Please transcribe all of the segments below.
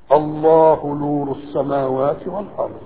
الله نور السماوات والارض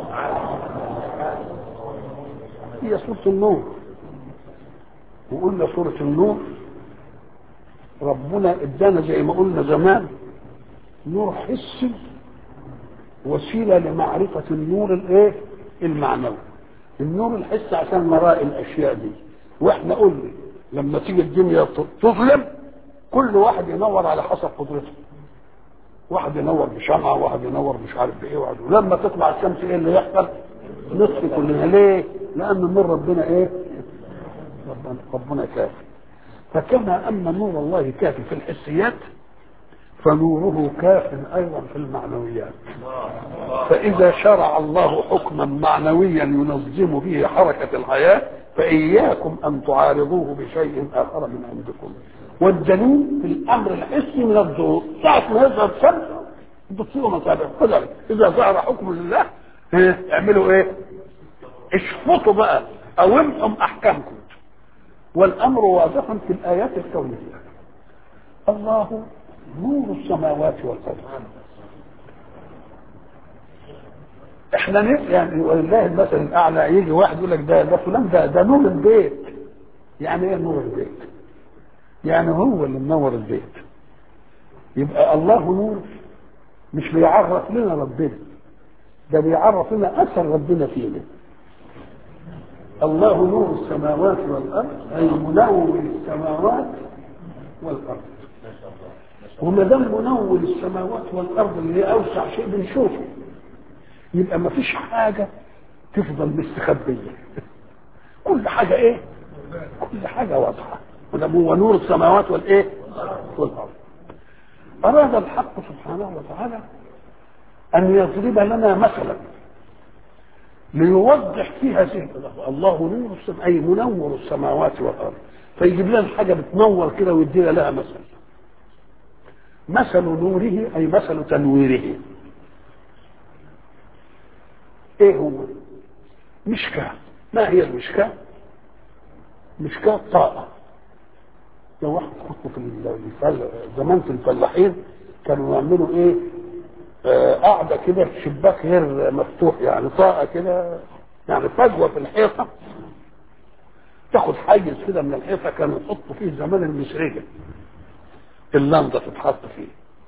هي سوره النور وقلنا سوره النور ربنا ادانا زي ما قلنا زمان نور حسي وسيله لمعرفه النور الايه المعنوي النور الحسي عشان نراء الاشياء دي واحنا قلنا لما تيجي الدنيا تظلم كل واحد ينور على حسب قدرته واحد ينور بشمعة واحد ينور مش عارف بايه واحد ولما تطلع الشمس ايه اللي يحصل نصف كلنا ليه لان نور ربنا ايه ربنا, ربنا كافي فكما ان نور الله كافي في الحسيات فنوره كاف ايضا في المعنويات فاذا شرع الله حكما معنويا ينظم به حركه الحياه فاياكم ان تعارضوه بشيء اخر من عندكم والدليل في الامر الحسي من الضوء ساعه ما يظهر الشمس بتصيروا متابع كذلك اذا ظهر حكم لله اعملوا ايه اشفطوا بقى اومهم احكامكم والامر واضح في الايات الكونيه الله نور السماوات والارض احنا يعني ولله المثل الاعلى يجي واحد يقول لك ده ده فلان ده ده نور البيت يعني ايه نور البيت؟ يعني هو اللي منور البيت يبقى الله نور مش بيعرف لنا ربنا ده بيعرف لنا اثر ربنا فينا الله نور السماوات والارض اي منور السماوات والارض وما دام منور السماوات والارض اللي هي اوسع شيء بنشوفه يبقى ما فيش حاجه تفضل مستخبيه كل حاجه ايه كل حاجه واضحه هو نور السماوات والايه والارض اراد الحق سبحانه وتعالى ان يضرب لنا مثلا ليوضح فيها هذه الله نور السماء اي منور السماوات والارض فيجيب لنا حاجه بتنور كده ويدينا لها مثل مثل نوره اي مثل تنويره ايه هو مشكاه ما هي المشكاه مشكاه طاقه لو واحد كنت في الفل... زمان في الفلاحين كانوا يعملوا ايه آه قاعده كده في شباك غير مفتوح يعني طاقه كده يعني فجوه في الحيطه تاخد حيز كده من الحيطه كانوا يحطوا فيه زمان المسرجه اللمضه تتحط فيه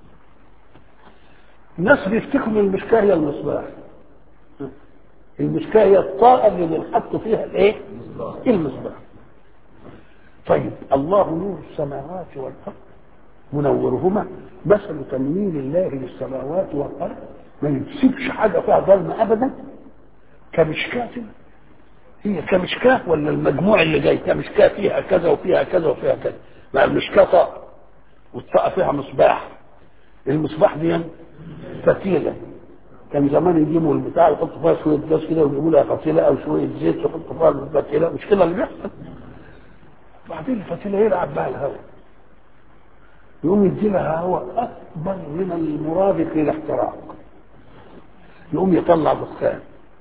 الناس بيفتكروا المشكاه هي المصباح المشكاه هي الطاقه اللي بنحط فيها الايه المصباح طيب الله نور السماوات والارض منورهما مثل تنوير الله للسماوات والارض ما يسيبش حاجه فيها ظلمه ابدا كمشكاة هي كمشكاة ولا المجموع اللي جاي كمشكاة فيها كذا وفيها كذا وفيها كذا ما المشكاة طاقة والطاقة فيها مصباح المصباح دي فتيلة كان زمان يجيبوا البتاع يحطوا فيها شوية جاز كده ويجيبوا لها فتيلة أو شوية زيت يحطوا فيها الفتيلة مش كده اللي بيحصل بعدين الفتيلة يلعب بها الهواء يقوم يدي لها هواء أكبر من المرادف للاحتراق يقوم يطلع دخان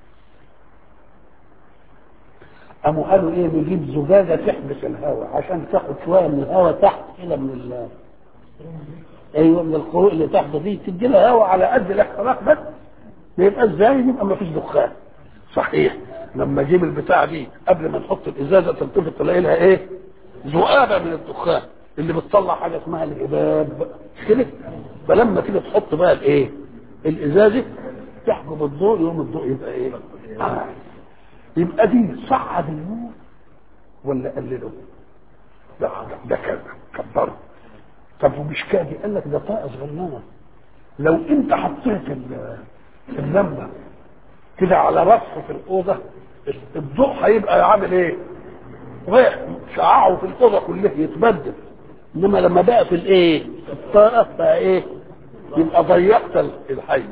قاموا قالوا ايه نجيب زجاجه تحبس الهواء عشان تاخد شويه من الهواء تحت كده من ال ايوه من القروء اللي تحت دي تدي لها هواء على قد الاحتراق بس ما يبقى ازاي يبقى ما فيش دخان صحيح لما اجيب البتاعه دي قبل ما نحط الازازه تلتفت تلاقي لها ايه ذؤابه من الدخان اللي بتطلع حاجه اسمها الهباب مش كده فلما تيجي تحط بقى الايه الازازه تحجب الضوء يوم الضوء يبقى ايه آه. يبقى دي صعد النور ولا قلله ده ده كذا كبره طب ومش كادي قال لك ده طاقه صغننه لو انت حطيت اللمبه كده على رف في الاوضه الضوء هيبقى عامل ايه؟ رايح شعاعه في الاوضه كلها يتبدل انما لما بقى في الايه؟ الطاقه بقى ايه؟ يبقى ضيقت الحيز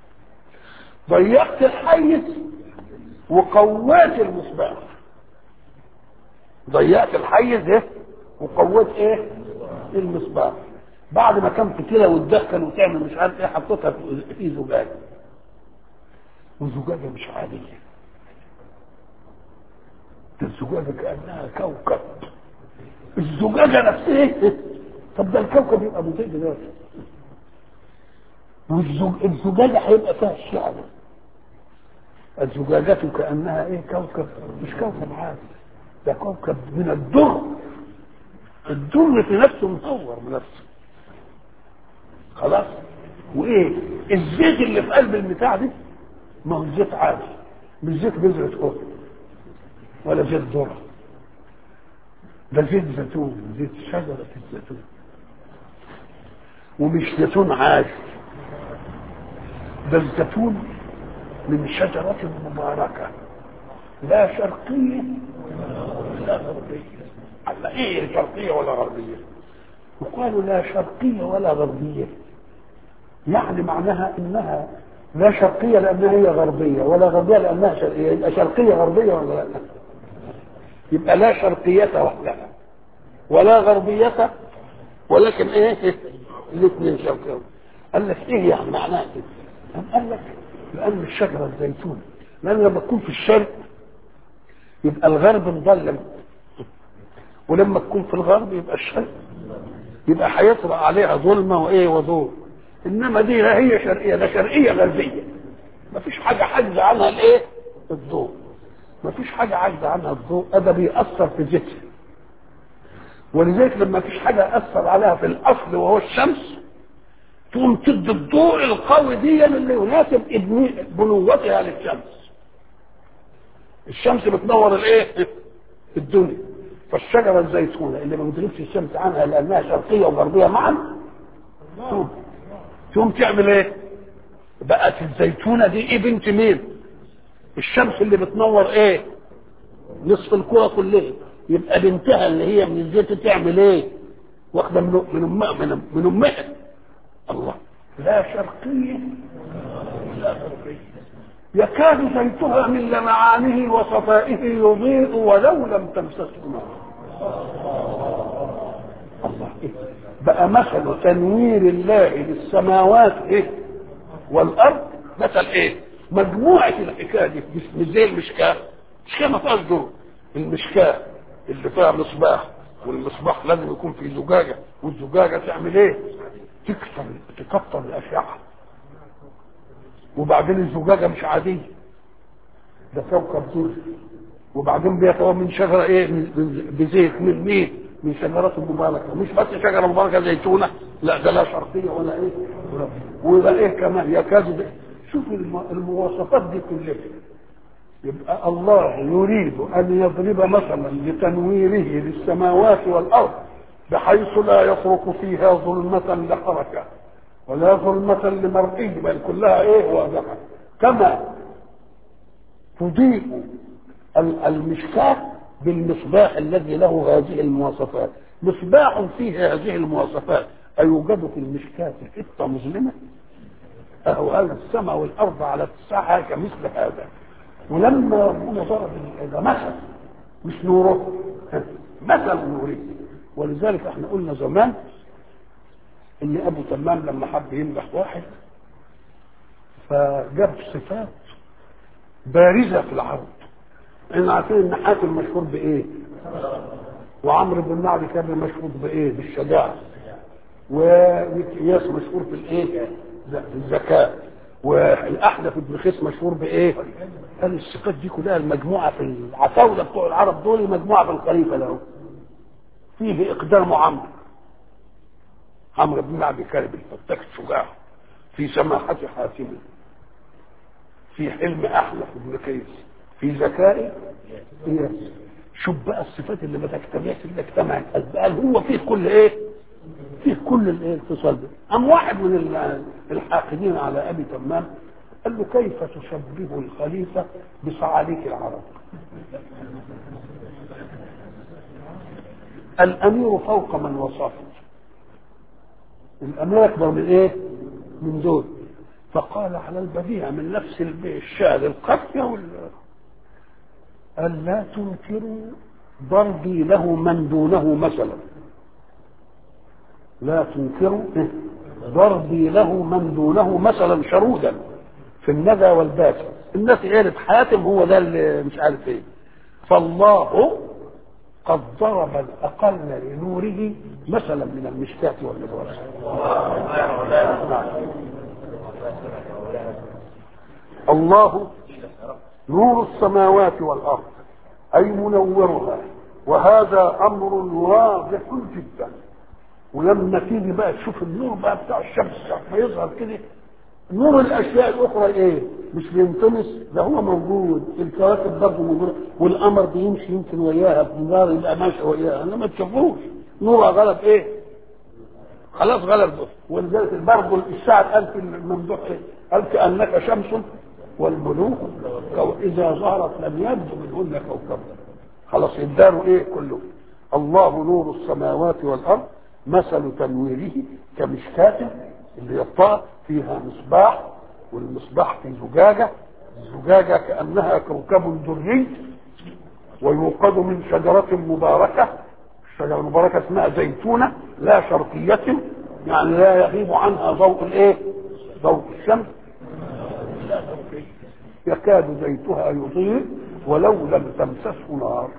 ضيقت الحيز وقوات المصباح ضيقت الحيز ايه وقوات ايه المصباح بعد ما كان فتيله وتدخن وتعمل مش عارف ايه حطيتها في زجاجه وزجاجه مش عاديه ده الزجاجه كانها كوكب الزجاجه نفسها طب ده الكوكب يبقى مضيء دلوقتي والزجاجة هيبقى فيها الشعر الزجاجة كأنها ايه كوكب مش كوكب عادي ده كوكب من الدر الدر في نفسه منور بنفسه خلاص وايه الزيت اللي في قلب البتاع دي ما هو زيت عادي مش زيت بذرة قطن ولا زيت ذرة ده زيت زيتون زيت شجرة الزيتون ومش زيتون عادي ده الزيتون من شجرة مباركة لا شرقية ولا غربية على ايه شرقية ولا غربية وقالوا لا شرقية ولا غربية يعني معناها انها لا شرقية لانها هي غربية ولا غربية لانها شرقية يبقى شرقية غربية ولا لا يبقى لا شرقية وحدها ولا غربية ولكن ايه الاثنين شرقية قال لك ايه يعني معناها كده قال لك لان الشجرة الزيتون لان لما تكون في الشرق يبقى الغرب مظلم ولما تكون في الغرب يبقى الشرق يبقى هيطرأ عليها ظلمه وايه وضوء انما دي لا هي شرقيه ده شرقيه غربيه ما فيش حاجه حاجزه عنها الايه الضوء ما فيش حاجه عاجزه عنها الضوء هذا بيأثر في ذاتها ولذلك لما فيش حاجه اثر عليها في الاصل وهو الشمس تقوم تدي الضوء القوي دي اللي يناسب بنوتها للشمس الشمس بتنور الايه الدنيا فالشجره الزيتونه اللي ما بتغيبش الشمس عنها لانها شرقيه وغربيه معا تقوم تقوم تعمل ايه بقت الزيتونه دي ايه بنت مين الشمس اللي بتنور ايه نصف الكره كلها يبقى بنتها اللي هي من الزيت تعمل ايه واخده من من امها من, من امها الله لا شرقيه ولا غربيه يكاد زيتها من لمعانه وصفائه يضيء ولو لم تمسسه نار الله إيه؟ بقى مثل تنوير الله للسماوات ايه والارض مثل ايه مجموعه الحكايه دي مش زي المشكاه المشكاه ما فيهاش ضوء المشكاه اللي فيها مصباح والمصباح لازم يكون في زجاجه والزجاجه تعمل ايه تكسر تكتر الاشعه وبعدين الزجاجه مش عاديه ده كوكب زوج وبعدين بيتوى من شجره ايه من بزيت من مين من شجرات مباركه مش بس شجره مباركه زيتونه لا ده لا شرقيه ولا ايه ولا ايه كمان يكاد ده. شوف المواصفات دي كلها يبقى الله يريد ان يضرب مثلا لتنويره للسماوات والارض بحيث لا يترك فيها ظلمة لحركة ولا ظلمة لمرئي بل كلها ايه واضحة كما تضيء المشكاة بالمصباح الذي له هذه المواصفات مصباح فيه هذه المواصفات أيوجد في المشكاة حتة مظلمة أهو هذا السماء والأرض على الساحة كمثل هذا ولما ربنا ضرب ده مثل مش نوره مثل نوره ولذلك احنا قلنا زمان ان ابو تمام لما حب يمدح واحد فجاب صفات بارزه في العرض احنا عارفين ان حاتم مشهور بايه وعمرو بن معدي كان مشهور بايه بالشجاعه ومكياس مشهور في الايه في الذكاء والاحدث بن خيس مشهور بايه قال الصفات دي كلها المجموعه في العتاوله بتوع العرب دول مجموعه في الخليفه له فيه اقدام عمرو عمرو بن معدي كلب الفتاك الشجاع في سماحة حاتم في حلم احلف بن كيس في ذكاء إياس شوف بقى الصفات اللي ما تجتمعش الا اجتمعت قال هو فيه كل ايه؟ فيه كل الايه الاتصال ده قام واحد من الحاقدين على ابي تمام قال له كيف تشبه الخليفه بصعاليك العرب؟ الامير فوق من وصفه الامير اكبر من ايه من دول فقال على البديع من نفس الشعر القافيه وال قال لا تنكروا ضربي له من دونه مثلا لا تنكروا ضربي له من دونه مثلا شرودا في الندى والباسل الناس قالت حاتم هو ده اللي مش عارف ايه فالله قد ضرب الأقل لنوره مثلا من المشكاة والنبراس الله نور السماوات والارض اي منورها وهذا امر واضح جدا ولما تيجي بقى تشوف النور بقى بتاع الشمس ما يظهر كده نور الاشياء الاخرى ايه مش بينطمس ده هو موجود الكواكب برضه موجوده والقمر بيمشي يمكن وياها بنار يبقى ماشي وياها انا ما تشوفوش نورها غلب ايه خلاص غلب ده ولذلك برضه الشاعر قال في الممدوح ايه قال كانك شمس والملوك اذا ظهرت لم يبدو منهن كوكب خلاص يداروا ايه كله الله نور السماوات والارض مثل تنويره كمشكاة اللي يطاء فيها مصباح والمصباح في زجاجة الزجاجة كأنها كوكب دري ويوقد من شجرة مباركة الشجرة المباركة اسمها زيتونة لا شرقية يعني لا يغيب عنها ضوء الايه ضوء الشمس لا شرقية يكاد زيتها يضيء ولو لم تمسسه نار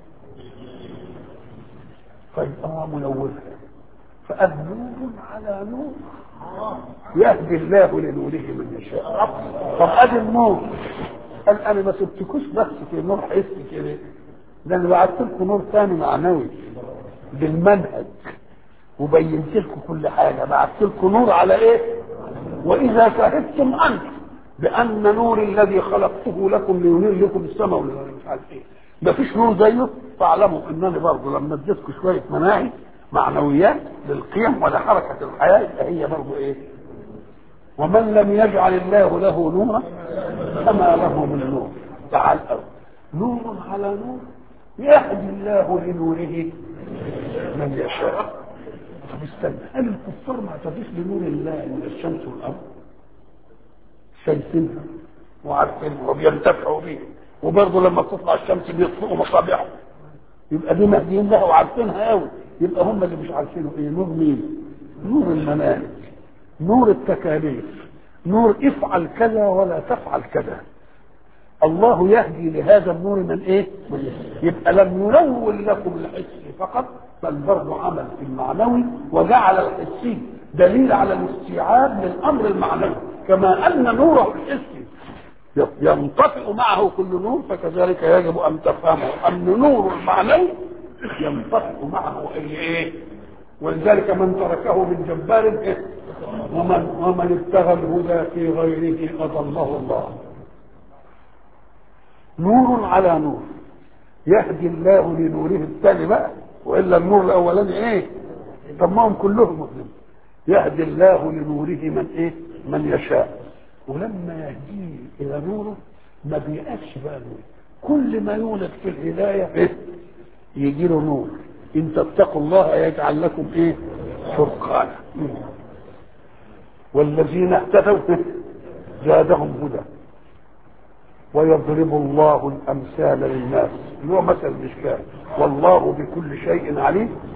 فيبقى منورها فقال نور على نور يهدي الله لنوره من يشاء طب ادي النور قال انا ما سبتكوش بس في نور حسي كده ده انا بعت لكم نور ثاني معنوي بالمنهج وبينت لكم كل حاجه بعت لكم نور على ايه واذا شهدتم انتم بان نور الذي خلقته لكم لينير لكم السماء مش عارف ايه ما فيش نور زيه فاعلموا انني برضه لما اديتكم شويه مناهج معنويات للقيم ولحركه الحياه يبقى هي برضه ايه؟ ومن لم يجعل الله له نورا فما له من نور تعال نور على نور يهدي الله لنوره من يشاء طب استنى هل الكفار ما اعتدوش بنور الله من الشمس والارض؟ شايفينها وعارفينها وبينتفعوا بيها وبرضه لما تطلع الشمس بيطفئوا مصابيحهم يبقى دي مهديين لها وعارفينها قوي يبقى هم اللي مش عارفينه ايه نور مين نور المناهج نور التكاليف نور افعل كذا ولا تفعل كذا الله يهدي لهذا النور من ايه من يبقى لم ينور لكم الحسي فقط بل برضه عمل في المعنوي وجعل الحسي دليل على الاستيعاب للامر المعنوي كما ان نوره الحسي ينطفئ معه كل نور فكذلك يجب ان تفهموا ان نور المعنوي ينطفئ معه اي ايه ولذلك من تركه من جبار إيه؟ ومن ومن ابتغى الهدى في غيره اضله الله نور على نور يهدي الله لنوره الثاني بقى والا النور الاولاني ايه طب ما هم كلهم مسلمين يهدي الله لنوره من ايه من يشاء ولما يهديه الى نوره ما بيأسش بقى نور كل ما يولد في الهدايه إيه؟ يجي له نور ان تتقوا الله يجعل لكم ايه فرقانا والذين اهتدوا زادهم هدى ويضرب الله الامثال للناس اللي هو مثل مشكاه والله بكل شيء عليم